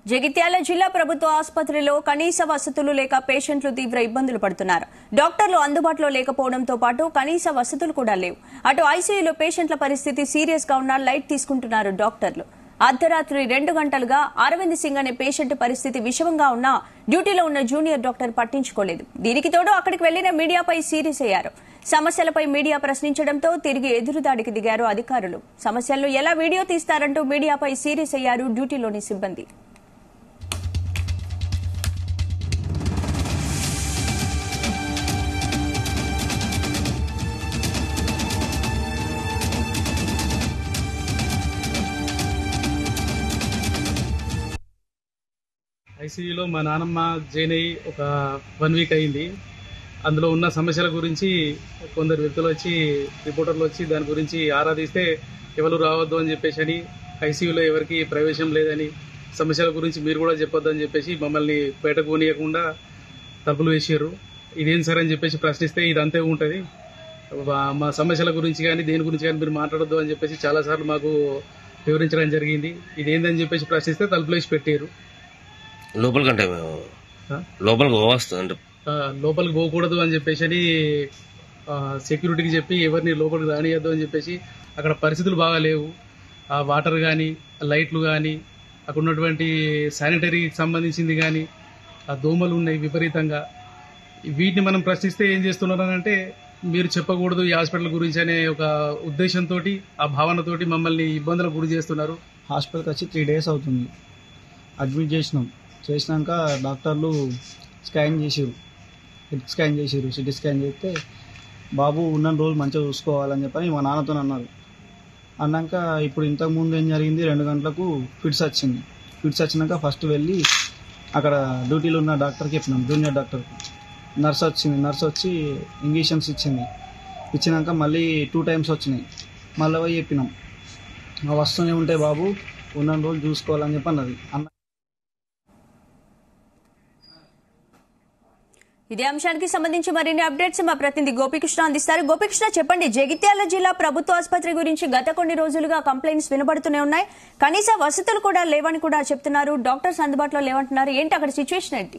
జగిత్యాల జిల్లా ప్రభుత్వ ఆసుపత్రిలో కనీస వసతులు లేక పేషెంట్లు తీవ్ర ఇబ్బందులు పడుతున్నారు డాక్టర్లు అందుబాటులో లేకపోవడంతో పాటు కనీస వసతులు కూడా లేవు అటు ఐసీయూలో పేషెంట్ల పరిస్థితి సీరియస్ గా ఉన్న లైట్ తీసుకుంటున్నారు డాక్టర్లు అర్ధరాత్రి రెండు గంటలుగా అరవింద్ సింగ్ అనే పేషెంట్ పరిస్థితి విషమంగా ఉన్నా డ్యూటీలో ఉన్న జూనియర్ డాక్టర్ పట్టించుకోలేదు దీనికి తోడు అక్కడికి వెళ్లిన మీడియాపై సీరియస్ అయ్యారు సమస్యలపై మీడియా ప్రశ్నించడంతో తిరిగి ఎదురుదాడికి దిగారు అధికారులు సమస్యలను ఎలా వీడియో తీస్తారంటూ మీడియాపై సీరియస్ అయ్యారు డ్యూటీలోని సిబ్బంది ఐసీయూలో మా నాన్నమ్మ జాయిన్ అయ్యి ఒక వన్ వీక్ అయింది అందులో ఉన్న సమస్యల గురించి కొందరు వ్యక్తులు వచ్చి రిపోర్టర్లు వచ్చి దాని గురించి ఆరాధిస్తే ఎవరు రావద్దు అని చెప్పేసి అని ఐసీయూలో ఎవరికి ప్రవేశం లేదని సమస్యల గురించి మీరు కూడా చెప్పొద్దు అని చెప్పేసి మమ్మల్ని బయటకు పోనీయకుండా తలుపులు వేసారు ఇదేం సార్ అని చెప్పేసి ప్రశ్నిస్తే ఇది అంతే ఉంటుంది మా సమస్యల గురించి కానీ దేని గురించి కానీ మీరు మాట్లాడొద్దు అని చెప్పేసి చాలాసార్లు మాకు వివరించడం జరిగింది ఇదేందని చెప్పేసి ప్రశ్నిస్తే తలుపులు వేసి పెట్టారు లోపలికంటే మేము ఆ? లోపలికి పోవస్తుంది అంటే ఆ, లోపలికి పోకూడదు అని చెప్పేసి అని ఆ, సెక్యూరిటీకి చెప్పి ఎవరిని లోపలికి రానియద్దు అని చెప్పేసి అక్కడ పరిస్థితులు బాగా లేవు ఆ వాటర్ కానీ లైట్లు కానీ అక్కడ ఉన్నటువంటి శానిటరీకి సంబంధించింది కానీ ఆ దోమలు ఉన్నాయి విపరీతంగా వీటిని మనం ప్రశ్నిస్తే ఏం చేస్తున్నారనంటే మీరు చెప్పకూడదు ఈ హాస్పిటల్ గురించి అనే ఒక ఉద్దేశంతో ఆ భావనతోటి మమ్మల్ని ఇబ్బందులకు గురి చేస్తున్నారు హాస్పిటల్కి వచ్చి త్రీ డేస్ అవుతుంది అడ్మిట్ చేసినాం చేసినాక డాక్టర్లు స్కాన్ చేసిరు హెడ్ స్కాన్ చేసిరు సిటీ స్కాన్ చేస్తే బాబు ఉన్న రోజు మంచిగా చూసుకోవాలని చెప్పని మా నాన్నతో అన్నారు అన్నాక ఇప్పుడు ఇంతకుముందు ఏం జరిగింది రెండు గంటలకు ఫిట్స్ వచ్చింది ఫిట్స్ వచ్చినాక ఫస్ట్ వెళ్ళి అక్కడ డ్యూటీలో ఉన్న డాక్టర్కి చెప్పినాం జూనియర్ డాక్టర్కి నర్స్ వచ్చింది నర్స్ వచ్చి ఇంజక్షన్స్ ఇచ్చింది ఇచ్చినాక మళ్ళీ టూ టైమ్స్ వచ్చినాయి మళ్ళీ పోయి చెప్పినాం ఆ వస్తూనే ఉంటే బాబు ఉన్న రోజు చూసుకోవాలని చెప్పి అన్నది అన్న ఇదే అంశానికి సంబంధించి మరిన్ని అప్డేట్స్ మా ప్రతినిధి గోపికృష్ణ అందిస్తారు గోపికృష్ణ చెప్పండి జగిత్యాల జిల్లా ప్రభుత్వ ఆసుపత్రి గురించి గత కొన్ని రోజులుగా కంప్లైంట్స్ వినబడుతూనే ఉన్నాయి కనీస వసతులు కూడా లేవని కూడా చెప్తున్నారు డాక్టర్స్ అందుబాటులో లేవంటున్నారు ఏంటి అక్కడ సిచ్యువేషన్ ఏంటి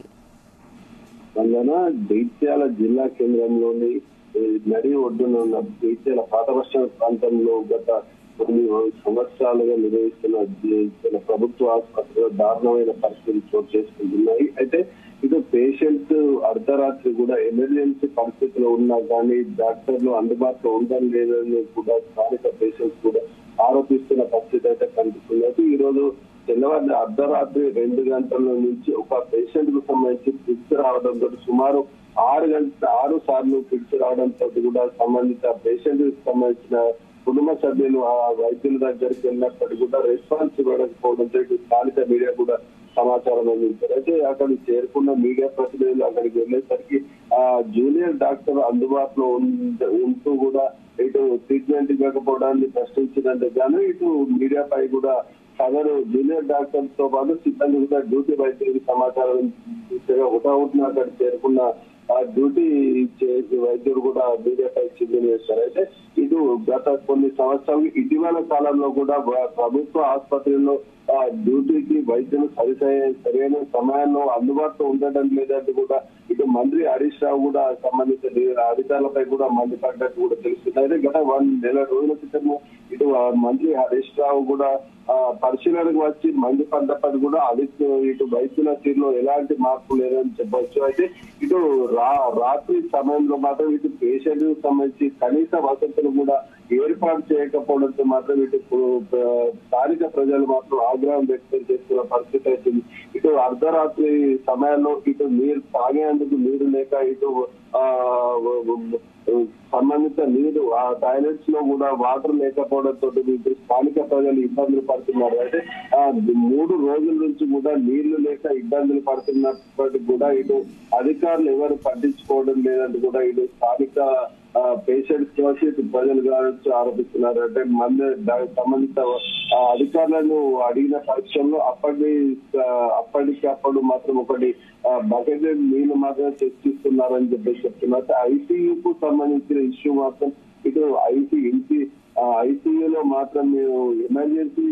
వందన జైత్యాల జిల్లా కేంద్రంలోని ఈ నడి ఒడ్డున ఉన్న జైత్యాల పాత వర్ష ప్రాంతంలో గత కొన్ని సంవత్సరాలుగా నిర్వహిస్తున్న జైత్యాల ప్రభుత్వ ఆసుపత్రిలో దారుణమైన పరిస్థితులు చోటు చేసుకుంటున్నాయి అయితే ఇటు పేషెంట్ అర్ధరాత్రి కూడా ఎమర్జెన్సీ పరిస్థితిలో ఉన్నా కానీ డాక్టర్లు అందుబాటులో ఉండడం లేదని కూడా స్థానిక పేషెంట్స్ కూడా ఆరోపిస్తున్న పరిస్థితి అయితే కనిపిస్తుంది అయితే ఈ రోజు తెల్లవారి అర్ధరాత్రి రెండు గంటల నుంచి ఒక పేషెంట్ కు సంబంధించి ఫిక్స్ రావడంతో సుమారు ఆరు గంటల ఆరు సార్లు ఫిక్స్ రావడంతో కూడా సంబంధిత పేషెంట్ కి సంబంధించిన కుటుంబ సభ్యులు ఆ వైద్యుల దగ్గరికి వెళ్ళినప్పటికీ కూడా రెస్పాన్స్ ఇవ్వకపోవడంతో ఇటు స్థానిక మీడియా కూడా సమాచారం అందించారు అయితే అక్కడికి చేరుకున్న మీడియా ప్రతినిధులు అక్కడికి వెళ్ళేసరికి ఆ జూనియర్ డాక్టర్ అందుబాటులో ఉండ- ఉంటూ కూడా ఇటు ట్రీట్మెంట్ ఇవ్వకపోవడాన్ని ప్రశ్నించినందుకు గాను ఇటు మీడియాపై కూడా సదరు జూనియర్ డాక్టర్ తో పాటు సిబ్బంది కూడా డ్యూటీ వైద్యులకు సమాచారం ఇచ్చగా హుటాహుటిన అక్కడ చేరుకున్న ఆ డ్యూటీ చేసే వైద్యుడు కూడా మీడియాపై చింతన చేస్తారు అయితే ఇటు గత కొన్ని సంవత్సరాలు ఇటీవల కాలంలో కూడా వ- ప్రభుత్వ ఆసుపత్రుల్లో ఆ డ్యూటీకి వైద్యులు సరి సరైన సమయంలో అందుబాటులో ఉండటం లేదంటూ కూడా ఇటు మంత్రి హరీష్ రావు కూడా సంబంధిత ని- అధికారులపై కూడా మండిపడ్డట్టు కూడా తెలుస్తుంది అయితే గత వన్ నెల రోజుల క్రితము ఇటు ఆ మంత్రి హరీష్ రావు కూడా ఆ పరిశీలనకు వచ్చి మండిపడ్డప్పటి కూడా అది ఇటు వైద్యుల తీరులో ఎలాంటి మార్పు లేదని చెప్పవచ్చు అయితే ఇటు రా రాత్రి సమయంలో మాత్రం ఇటు పేషెంట్ కు సంబంధించి కనీస వసతులు కూడా ఏర్పాటు చేయకపోవడంతో మాత్రం ఇటు పు- స్థానిక ప్రజలు మాత్రం ఆగ్రహం వ్యక్తం చేస్తున్న పరిస్థితి అవుతుంది ఇటు అర్ధరాత్రి సమయంలో ఇటు నీరు తాగేందుకు నీరు లేక ఇటు ఆ సంబంధిత నీరు ఆ టాయిలెట్స్ లో కూడా వాటర్ లేకపోవడంతో ఇటు స్థానిక ప్రజలు ఇబ్బందులు పడుతున్నారు అయితే ఆ మూడు రోజుల నుంచి కూడా నీళ్లు లేక ఇబ్బందులు పడుతున్నప్పటికీ కూడా ఇటు అధికారులు ఎవరు పట్టించుకోవడం లేదంటూ కూడా ఇటు స్థానిక పేషెంట్స్ కావచ్చు ఇటు ప్రజలు కావచ్చు ఆరోపిస్తున్నారు అంటే మంది దానికి సంబంధిత ఆ, అధికారులను అడిగిన పక్షంలో అప్పటి ఆ, అప్పటికి అప్పుడు మాత్రం ఒకటి బకెట్ నీళ్లు మాత్రం చర్చిస్తున్నారని చెప్పేసి చెప్తున్నారు ఐసీయూకు సంబంధించిన ఇష్యూ మాత్రం ఇటు ఐసీ ఇంటి ఐసీయూలో మాత్రం మేము ఎమర్జెన్సీ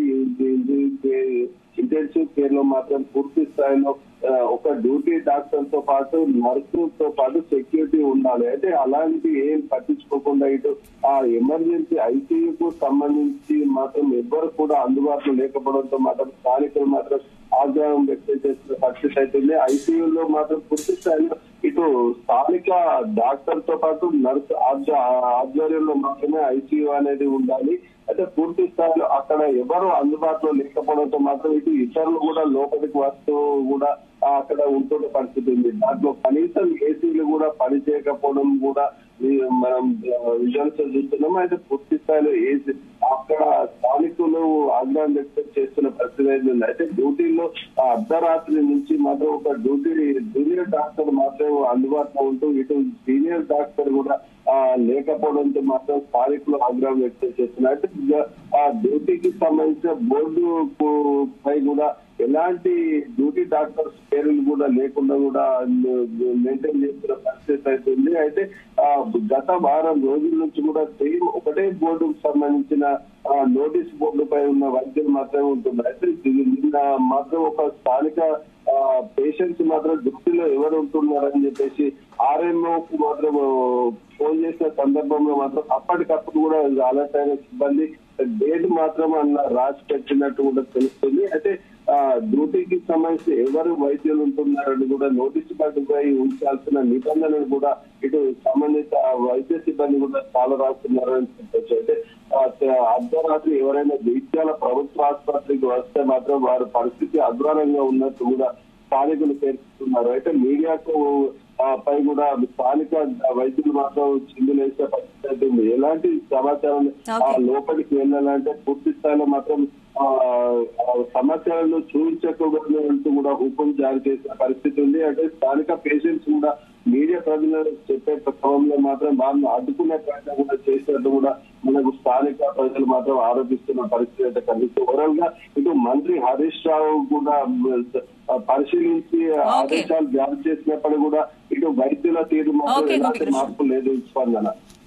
ఇంటెన్సివ్ కేర్ లో మాత్రం పూర్తి స్థాయిలో ఆ, ఒక డ్యూటీ డాక్టర్ తో పాటు నర్సు తో పాటు సెక్యూరిటీ ఉండాలి అయితే అలాంటి ఏం పట్టించుకోకుండా ఇటు ఆ ఎమర్జెన్సీ ఐసీయూకు సంబంధించి మాత్రం ఎవ్వరు కూడా అందుబాటులో లేకపోవడంతో మాత్రం స్థానికులు మాత్రం ఆగ్రహం వ్యక్తం చేస్తున్న పరిస్థితి అయితే ఐసీయూలో మాత్రం పూర్తి స్థాయిలో ఇటు స్థానిక డాక్టర్ తో పాటు నర్స్ ఆధ్వ- ఆధ్వర్యంలో మాత్రమే ఐసీయూ అనేది ఉండాలి అయితే పూర్తి స్థాయిలో అక్కడ ఎవరు అందుబాటులో లేకపోవడంతో మాత్రం ఇటు ఇతరులు కూడా లోపలికి వస్తూ కూడా ఆ, అక్కడ ఉంటున్న పరిస్థితి ఉంది దాంట్లో కనీసం ఏసీలు కూడా పనిచేయకపోవడం కూడా ఈ మనం విజువల్స్ చూస్తున్నాం అయితే పూర్తి స్థాయిలో ఏసీ అక్కడ స్థానికులు ఆగ్రహం వ్యక్తం చేస్తున్న పరిస్థితి అయితే ఉంది అయితే డ్యూటీలో ఆ అర్ధరాత్రి నుంచి మాత్రం ఒక డ్యూటీ జూనియర్ డాక్టర్ మాత్రం అందుబాటులో ఉంటూ ఇటు సీనియర్ డాక్టర్ కూడా ఆ లేకపోవడంతో మాత్రం స్థానికులు ఆగ్రహం వ్యక్తం చేస్తున్నారు అయితే ఇక ఆ డ్యూటీకి సంబంధించిన బోర్డు కు- పై కూడా ఎలాంటి డ్యూటీ డాక్టర్స్ పేర్లు కూడా లేకుండా కూడా మెయింటైన్ చేస్తున్న పరిస్థితి అయితే ఉంది అయితే ఆ, గత వారం రోజుల నుంచి కూడా సేమ్ ఒకటే బోర్డుకు సంబంధించిన ఆ, నోటీస్ బోర్డు పై ఉన్న వైద్యులు మాత్రమే ఉంటున్నారు అయితే ఇది నిన్న మాత్రం ఒక స్థానిక పేషెంట్స్ మాత్రం డ్యూటీలో ఎవరు ఉంటున్నారని చెప్పేసి ఆర్ఎంఓ కు మాత్రం ఫోన్ చేసిన సందర్భంలో మాత్రం అప్పటికప్పుడు కూడా అలర్ట్ అయిన సిబ్బంది డేట్ మాత్రం అన్న రాసి పెట్టినట్టు కూడా తెలుస్తుంది అయితే ఆ డ్యూటీకి సంబంధించి ఎవరు వైద్యులు ఉంటున్నారని కూడా నోటీస్ పై ఉంచాల్సిన నిబంధనలు కూడా ఇటు సంబంధిత వైద్య సిబ్బంది కూడా చాలా రాస్తున్నారని చెప్పొచ్చు అయితే ఆ, అర్ధరాత్రి ఎవరైనా జైత్యాల ప్రభుత్వ ఆసుపత్రికి వస్తే మాత్రం వారి పరిస్థితి అధ్వానంగా ఉన్నట్టు కూడా స్థానికులు పేర్కొంటున్నారు అయితే మీడియాకు ఆ, పై కూడా స్థానిక వైద్యులు మాత్రం చిందులేసే పరిస్థితి అయితే ఉంది ఎలాంటి సమాచారం ఆ, Okay. లోపలికి వెళ్ళాలంటే పూర్తి స్థాయిలో మాత్రం ఆ, ఆ సమస్యలను చూపించకూడదు అంటూ కూడా హుకుం జారీ చేసిన పరిస్థితి ఉంది అంటే స్థానిక పేషెంట్స్ కూడా మీడియా ప్రతినిధులకు చెప్పే క్రమంలో మాత్రం వారిని అడ్డుకునే ప్రయత్నం కూడా చేసినట్టు కూడా మనకు స్థానిక ప్రజలు మాత్రం ఆరోపిస్తున్న పరిస్థితి అయితే కనిపిస్తుంది ఓవరాల్ గా ఇటు మంత్రి హరీష్ రావు కూడా ఆ, పరిశీలించి ఆదేశాలు జారీ చేసినప్పుడు కూడా ఇటు వైద్యుల తీరు మాత్రం Okay, ఎలాంటి గోపికృష్ణ. మార్పు లేదు స్పందన